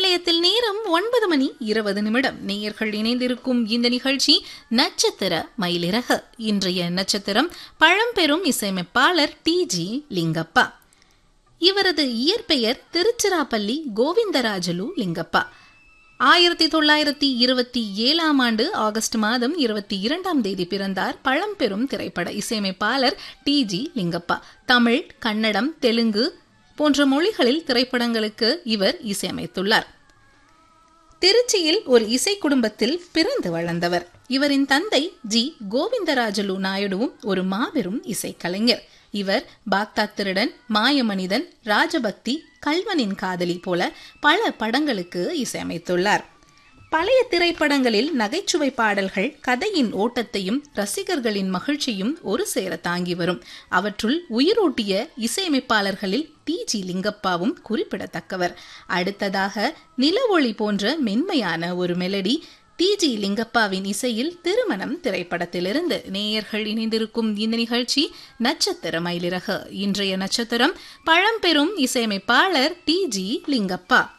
நிலையத்தில் நேரம் ஒன்பது மணி இருபது நிமிடம் நேயர்கள் இணைந்திருக்கும் இந்த நிகழ்ச்சி நட்சத்திர மயிலிறகு இன்றைய நட்சத்திரம் பழம்பெரும் இசையமைப்பாளர் டி ஜி லிங்கப்பா இவரது இயற்பெயர் திருச்சிராப்பள்ளி கோவிந்தராஜலு லிங்கப்பா ஆயிரத்தி தொள்ளாயிரத்தி இருபத்தி ஏழாம் ஆண்டு ஆகஸ்ட் மாதம் இருபத்தி இரண்டாம் தேதி பிறந்தார் பழம்பெரும் திரைப்பட இசையமைப்பாளர் டி ஜி லிங்கப்பா தமிழ் கன்னடம் தெலுங்கு போன்ற மொழிகளில் திரைப்படங்களுக்கு இவர் இசையமைத்துள்ளார் திருச்சியில் ஒரு இசை குடும்பத்தில் பிறந்து வளர்ந்தவர் இவரின் தந்தை ஜி கோவிந்தராஜலு நாயுடுவும் ஒரு மாபெரும் இசைக்கலைஞர் இவர் பாக்தாத் திருடன் மாயமனிதன் ராஜபக்தி கல்வனின் காதலி போல பல படங்களுக்கு இசையமைத்துள்ளார் பழைய திரைப்படங்களில் நகைச்சுவை பாடல்கள் கதையின் ஓட்டத்தையும் ரசிகர்களின் மகிழ்ச்சியும் ஒரு சேர தாங்கி வரும் அவற்றுள் உயிரூட்டிய இசையமைப்பாளர்களில் டி ஜி லிங்கப்பாவும் குறிப்பிடத்தக்கவர் அடுத்ததாக நிலவொளி போன்ற மென்மையான ஒரு மெலடி டி ஜி லிங்கப்பாவின் இசையில் திருமணம் திரைப்படத்திலிருந்து நேயர்கள் இணைந்திருக்கும் இந்த நிகழ்ச்சி நட்சத்திர மயிலிறகு இன்றைய நட்சத்திரம் பழம்பெரும் இசையமைப்பாளர் டி ஜி லிங்கப்பா